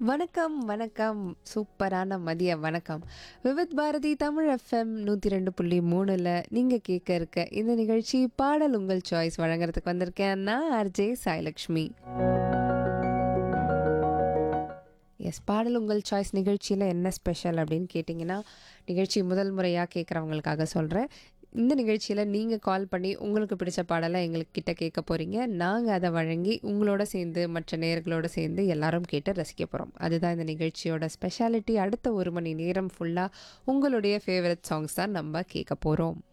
வணக்கம் வணக்கம் சூப்பரான மதிய வணக்கம் விவித் பாரதி தமிழ் எஃப்எம் நூற்றி ரெண்டு புள்ளி மூணில் நீங்கள் கேட்க இருக்க இந்த நிகழ்ச்சி பாடல் உங்கள் சாய்ஸ் வழங்குறதுக்கு வந்திருக்கேன் நான் ஆர்ஜே சாய்லக்ஷ்மி எஸ் பாடல் உங்கள் சாய்ஸ் நிகழ்ச்சியில் என்ன ஸ்பெஷல் அப்படின்னு கேட்டிங்கன்னா நிகழ்ச்சி முதல் முறையாக கேட்குறவங்களுக்காக சொல்கிறேன் இந்த நிகழ்ச்சியில் நீங்கள் கால் பண்ணி உங்களுக்கு பிடிச்ச பாடலை எங்களுக்கு கிட்ட கேட்க போகிறீங்க நாங்கள் அதை வழங்கி உங்களோட சேர்ந்து மற்ற நேர்களோட சேர்ந்து எல்லாரும் கேட்டு ரசிக்க போகிறோம் அதுதான் இந்த நிகழ்ச்சியோட ஸ்பெஷாலிட்டி அடுத்த ஒரு மணி நேரம் ஃபுல்லாக உங்களுடைய ஃபேவரட் சாங்ஸ் தான் நம்ம கேட்க போகிறோம்